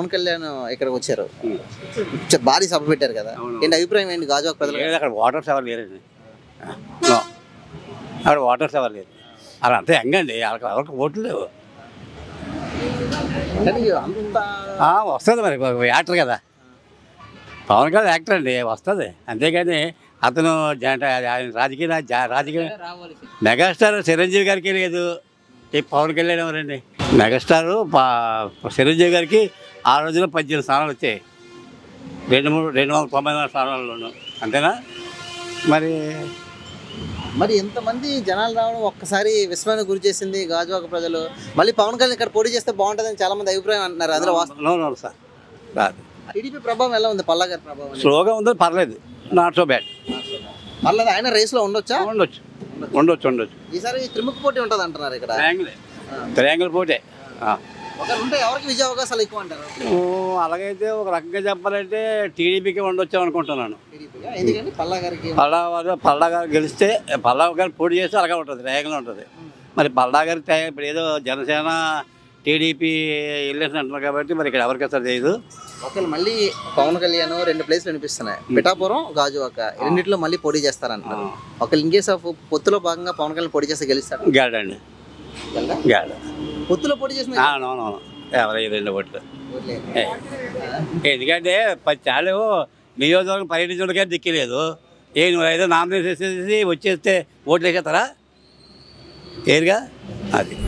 పవన్ కళ్యాణ్ ఇక్కడికి వచ్చారు చ- భారీ సభ పెట్టారు కదా అవును. ఏంటి అభిప్రాయం ఏంటి గాజువాక ప్రజలు లేదు అక్కడ వాటర్స్ ఎవరు లేరండి నో. అక్కడ వాటర్స్ ఎవరు లేరు అలా అంతే ఎంగండి వాళ్ళకి ఎవరికి ఓట్లు లేవు కానీ అంత ఆ, వస్తుంది మరి ఒక యాక్టర్ కదా పవన్ కళ్యాణ్ యాక్టర్ అండి వస్తుంది అంతేగాని అతను జంట ఆయన రాజకీయ జా- రాజకీయ మెగాస్టార్ చిరంజీవి గారికి లేదు ఈ పవన్ కళ్యాణ్ ఎవరండి మెగాస్టార్ పా- చిరంజీవి గారికి ఆ రోజుల్లో పద్దెనిమిది స్థానాలు వచ్చాయి రెండు మూడు రెండు వందల తొంభై నాలుగు స్థానాల్లోనూ అంతేనా మరి మరి ఎంతమంది జనాలు రావడం ఒక్కసారి విస్మయానికి గురి చేసింది గాజువాక ప్రజలు మళ్ళీ పవన్ కళ్యాణ్ ఇక్కడ పోటీ చేస్తే బాగుంటుందని చాలా మంది అభిప్రాయం అంటున్నారు అందులో వాస్తవం నో నో సార్ రాదు టీడీపీ ప్రభావం ఎలా ఉంది పల్లా గారి ప్రభావం అనేది? స్లోగా ఉందో పర్లేదు నాట్ సో బ్యాడ్ పర్లేదు ఆయన రేస్ లో ఉండొచ్చా ఉండొచ్చు ఉండొచ్చు ఉండొచ్చు ఈసారి త్రిముఖ పోటీ ఉంటుంది అంటున్నారు ఇక్కడ ట్రయాంగిల్ ట్రయాంగిల్ పోటే ఆ. ఒకరు ఉంటే ఎవరికి విజయ అవకాశాలు ఎక్కువ అంటారు ఓ, అలాగైతే ఒక రకంగా చెప్పాలంటే టీడీపీకి ఉండొచ్చు అనుకుంటున్నాను టీడీపీగా ఎందుకంటే పల్లా గారికి పల్లా వారు పల్లా గారు గెలిస్తే పల్లా గారు పోటీ చేస్తే అలాగే ఉంటుంది రేగంగా ఉంటుంది మరి పల్లా గారి టైం ఇప్పుడు ఏదో జనసేన టీడీపీ వెళ్ళేసి అంటున్నారు కాబట్టి మరి ఇక్కడ ఎవరికి వస్తారు తెలియదు ఒకళ్ళు మళ్ళీ పవన్ కళ్యాణ్ రెండు ప్లేస్లు వినిపిస్తున్నాయి పిఠాపురం గాజువాక రెండిట్లో మళ్ళీ పోటీ చేస్తారంటున్నారు ఒకళ్ళు ఇన్ కేస్ ఆఫ్ పొత్తులో భాగంగా పవన్ కళ్యాణ్ పోటీ చేస్తే గెలుస్తారు గాడండి గాడ పొత్తులో పోటీ చేసిన అవునవును ఎవరు రెండు ఓట్లు ఏ. ఎందుకంటే పది చాలు నియోజకవర్గం పర్యటించడానికి దిక్కలేదు ఏ నువ్వు ఏదో నామినేషన్ చేసేసి వచ్చేస్తే ఓట్లు వేసేస్తారా ఏరుగా అది